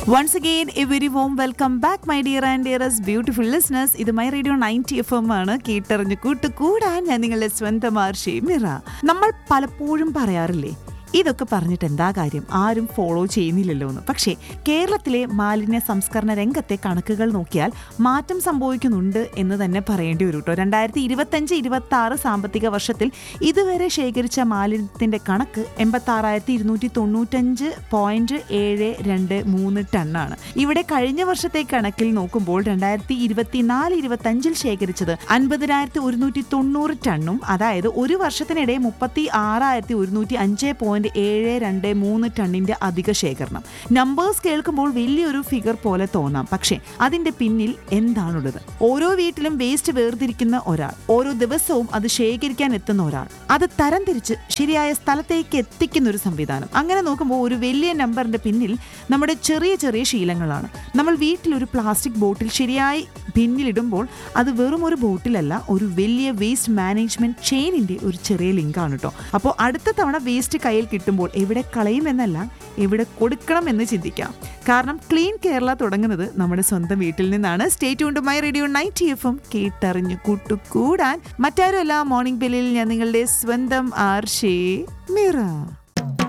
once again a very warm welcome back my dear and dearest beautiful listeners ഇത് my radio ninety F M ആണ് കേട്ടറിഞ്ഞ് കൂട്ടുകൂടാൻ ഞാൻ നിങ്ങളുടെ സ്വന്തം ആർഷി മിറ നമ്മൾ പലപ്പോഴും പറയാറില്ലേ ഇതൊക്കെ പറഞ്ഞിട്ട് എന്താ കാര്യം ആരും ഫോളോ ചെയ്യുന്നില്ലല്ലോ എന്ന് പക്ഷേ കേരളത്തിലെ മാലിന്യ സംസ്കരണ രംഗത്തെ കണക്കുകൾ നോക്കിയാൽ മാറ്റം സംഭവിക്കുന്നുണ്ട് എന്ന് തന്നെ പറയേണ്ടി വരും കേട്ടോ രണ്ടായിരത്തി ഇരുപത്തഞ്ച് ഇരുപത്തി ആറ് സാമ്പത്തിക വർഷത്തിൽ ഇതുവരെ ശേഖരിച്ച മാലിന്യത്തിന്റെ കണക്ക് എൺപത്തി ആറായിരത്തി ഇരുന്നൂറ്റി തൊണ്ണൂറ്റഞ്ച് പോയിന്റ് ഏഴ് രണ്ട് മൂന്ന് ടണ്ണാണ് ഇവിടെ കഴിഞ്ഞ വർഷത്തെ കണക്കിൽ നോക്കുമ്പോൾ രണ്ടായിരത്തി ഇരുപത്തിനാല് ഇരുപത്തഞ്ചിൽ ശേഖരിച്ചത് അൻപതിനായിരത്തി ഒരുന്നൂറ്റി തൊണ്ണൂറ് ടണ്ണും അതായത് ഒരു വർഷത്തിനിടെ മുപ്പത്തി ആറായിരത്തി ഒരുന്നൂറ്റി അഞ്ച് പോയിന്റ് ഏഴ് രണ്ട് മൂന്ന് ടണ്ണിന്റെ അധിക ശേഖരണം നമ്പേഴ്സ് കേൾക്കുമ്പോൾ വലിയൊരു ഫിഗർ പോലെ തോന്നാം പക്ഷേ അതിന്റെ പിന്നിൽ എന്താണുള്ളത് ഓരോ വീട്ടിലും വേസ്റ്റ് വേർതിരിക്കുന്ന ഒരാൾ ഓരോ ദിവസവും അത് ശേഖരിക്കാൻ എത്തുന്ന ഒരാൾ അത് തരംതിരിച്ച് ശരിയായ സ്ഥലത്തേക്ക് എത്തിക്കുന്ന ഒരു സംവിധാനം അങ്ങനെ നോക്കുമ്പോൾ ഒരു വലിയ നമ്പറിന്റെ പിന്നിൽ നമ്മുടെ ചെറിയ ചെറിയ ശീലങ്ങളാണ് നമ്മൾ വീട്ടിൽ ഒരു പ്ലാസ്റ്റിക് ബോട്ടിൽ ശരിയായി പിന്നിലിടുമ്പോൾ അത് വെറും ഒരു ബോട്ടിലല്ല ഒരു വലിയ വേസ്റ്റ് മാനേജ്മെന്റ് ചെയിനിന്റെ ഒരു ചെറിയ ലിങ്കാണ് കേട്ടോ അപ്പോൾ അടുത്ത തവണ വേസ്റ്റ് കയ്യിൽ കിട്ടുമ്പോൾ എവിടെ കളയുമെന്നല്ല എവിടെ കൊടുക്കണം എന്ന് ചിന്തിക്കാം കാരണം ക്ലീൻ കേരള തുടങ്ങുന്നത് നമ്മുടെ സ്വന്തം വീട്ടിൽ നിന്നാണ് സ്റ്റേറ്റ് ഉണ്ട് my radio night F M കേട്ടറിഞ്ഞു കൂട്ടുകൂടാൻ മറ്റാരുമല്ല മോർണിംഗ് ബെല്ലിൽ ഞാൻ നിങ്ങളുടെ സ്വന്തം ആർഷേ മിറ